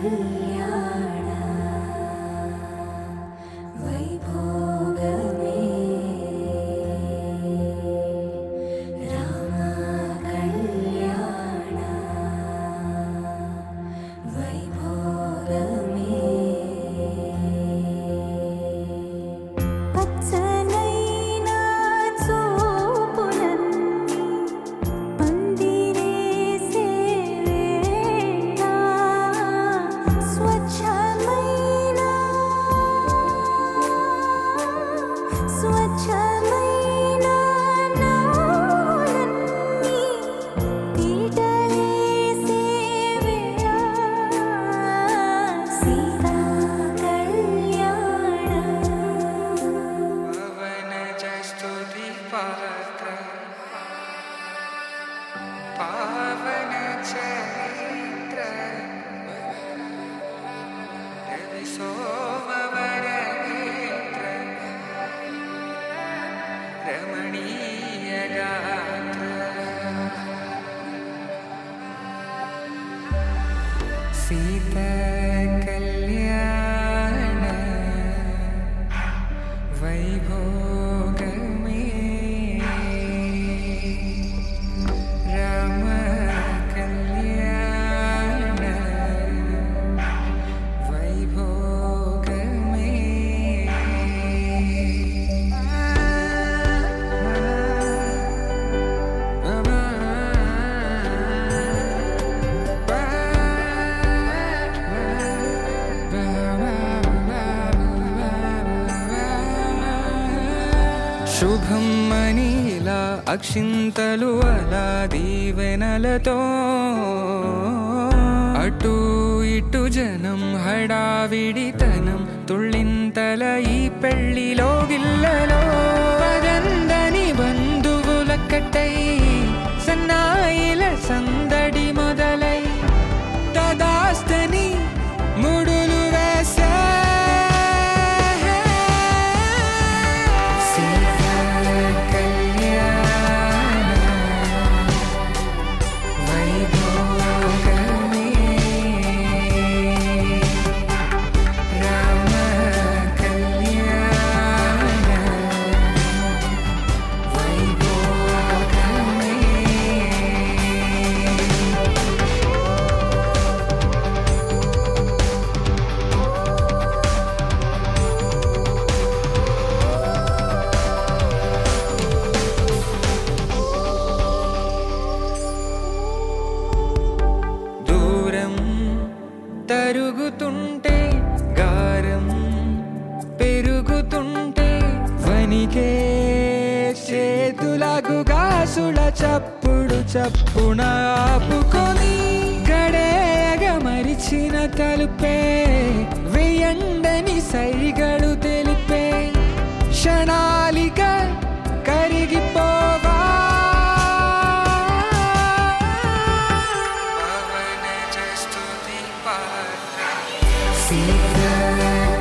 కళ్యాణ వైభోగమే రామ కళ్యాణ వైభోగమే పచ్చనైన చూపులన్నీ పందిరేసే వేళ స్వచ్ఛమైన స్వచ్ఛమైన నాలన్నీ పీటలేసే వేళ సీతా కళ్యాణ పవనజస్తుతి పాత్ర పావన చరిత్ర రవి సోమవర నేత్ర రమణీయ గాత్ర సీత కళ్యాణ వైభోగమే రామ కళ్యాణ వైభోగమే శుభం మనీలా అక్షింతలు అలా దీవెనలతో అటు ఇటు జనం హడావిడితనం తుళ్ళింతల ఈ పెళ్లిలో గిల్లలో పదందని బంధువుల కట్టై సన్నాయిల సందడి మొదలై తదాస్తని ముడులు వేసే సీతా కళ్యాణ వైభోగమే రామ కళ్యాణ వైభోగమే దూరం తరుగుతుంటే గారం పెరుగుతుంటే వనికే చేతులకు గాసుల చప్పుడు చప్పున ఆపుకొని గడేగ మరిచిన తలుపే వెయ్యండని సైగడు తెలిపే క్షణాలిక కరిగిపోవా పవన జస్తుతి పాత్ర సీతా